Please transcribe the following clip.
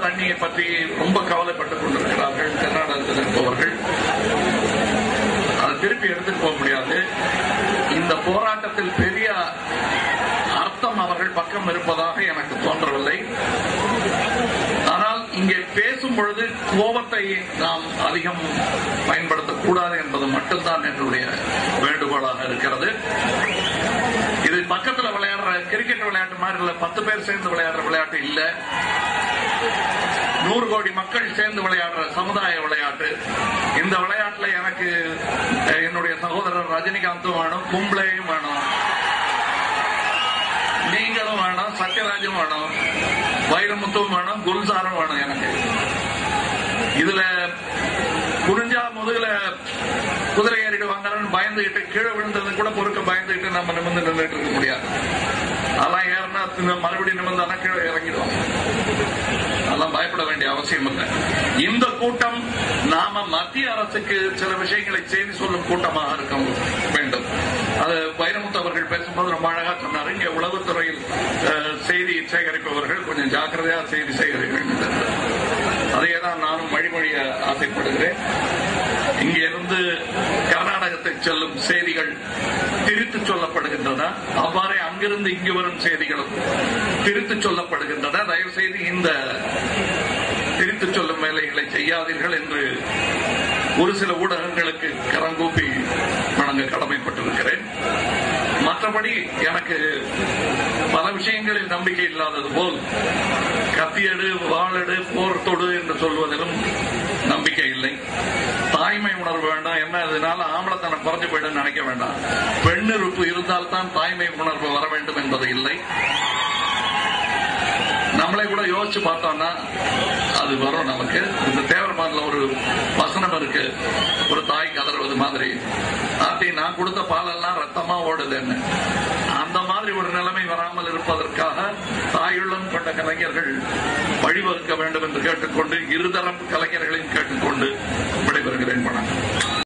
தண்ணியை பற்றி ரொம்ப கவலைப்பட்டுக் கொண்டிருக்கிறார்கள் கர்நாடகத்தில் இருப்பவர்கள் அதை திருப்பி எடுத்துட்டு போக முடியாது இந்த போராட்டத்தில் பெரிய அர்த்தம் அவர்கள் பக்கம் இருப்பதாக எனக்கு தோன்றவில்லை ஆனால் இங்கே பேசும் பொழுது கோபத்தை நாம் அதிகம் பயன்படுத்தக்கூடாது என்பது மட்டும்தான் என்னுடைய வேண்டுகோளாக இருக்கிறது இது பக்கத்துல விளையாடுற கிரிக்கெட் விளையாட்டு மாதிரி இல்ல பத்து பேர் சேர்ந்து விளையாடுற விளையாட்டு இல்ல நூறு கோடி மக்கள் சேர்ந்து விளையாடுற சமுதாய விளையாட்டு இந்த விளையாட்டுல எனக்கு அஹ், என்னுடைய சகோதரர் ரஜினிகாந்தும் வேணும் கும்ப்ளேயும் வேணும் நீங்களும் வேணும் சத்யராஜும் வேணும் வைரமுத்தும் வேணும் குல்சாரும் வேணும் எனக்கு இதுல குனிஞ்சா முதுகுல குதிரை ஏறிடுவாங்கன்னு பயந்துகிட்டு கீழே விழுந்தது கூட பொறுக்க பயந்துகிட்டு நம்ம நிமிர்ந்து நின்றுட்டு இருக்க முடியாது அதெல்லாம் ஏறினா இந்த மறுபடியும் நிமிர்ந்தானா கீழே இறங்கிடுவாங்க அதெல்லாம் பயப்பட வேண்டிய அவசியம் இல்லை இந்த கூட்டம் நாம மத்திய அரசுக்கு சில விஷயங்களை செய்தி சொல்லும் கூட்டமாக இருக்க வேண்டும் அது வைரமுத்து அவர்கள் பேசும்போது ரொம்ப அழகா சொன்னாரு இங்க உளவுத்துறையில் அஹ், செய்தி சேகரிப்பவர்கள் கொஞ்சம் ஜாக்கிரதையா செய்தி சேகரிக்க வேண்டும் அதையே தான் நானும் வழிமொழிய ஆசைப்படுகிறேன் இங்கிருந்து கர்நாடகத்துக்கு செல்லும் செய்திகள் திரித்து சொல்லப்படுகின்றன அவ்வாறே அங்கிருந்து இங்கு வரும் செய்திகளும் திரித்து சொல்லப்படுகின்றன தயவு செய்து இந்த திரித்து சொல்லும் வேலைகளை செய்யாதீர்கள் என்று ஒரு சில ஊடகங்களுக்கு கரங்கூப்பி வழங்க கடமைப்பட்டிருக்கிறேன் மற்றபடி எனக்கு பல விஷயங்களில் நம்பிக்கை இல்லாதது போல் கத்தியடு வாழடு போர் தொடு என்று சொல்வதிலும் நம்பிக்கை இல்லை தாய்மை உணர்வு வேண்டாம் என்ன அதனால ஆம்பளத்தனம் குறைஞ்சு போயிடும் நினைக்க வேண்டாம் பெண்ணிருப்பு இருந்தால்தான் தாய்மை உணர்வு வர வேண்டும் என்பது இல்லை நம்மளே கூட யோசிச்சு பார்த்தோம்னா அது வரும் நமக்கு இந்த தேவரமான்ல ஒரு வசனம் இருக்கு ஒரு தாய் கதறுவது மாதிரி ஆத்தி நான் கொடுத்த பாலெல்லாம் ரத்தமா ஓடுதுன்னு அந்த மாதிரி ஒரு நிலைமை வராமல் இருப்பதற்காக தாயுள்ளம் கொண்ட கலைஞர்கள் வழிவகுக்க வேண்டும் என்று கேட்டுக்கொண்டு இருதரப்பு கலைஞர்களையும் கேட்டுக்கொண்டு விடைபெறுகிறேன் வணக்கம்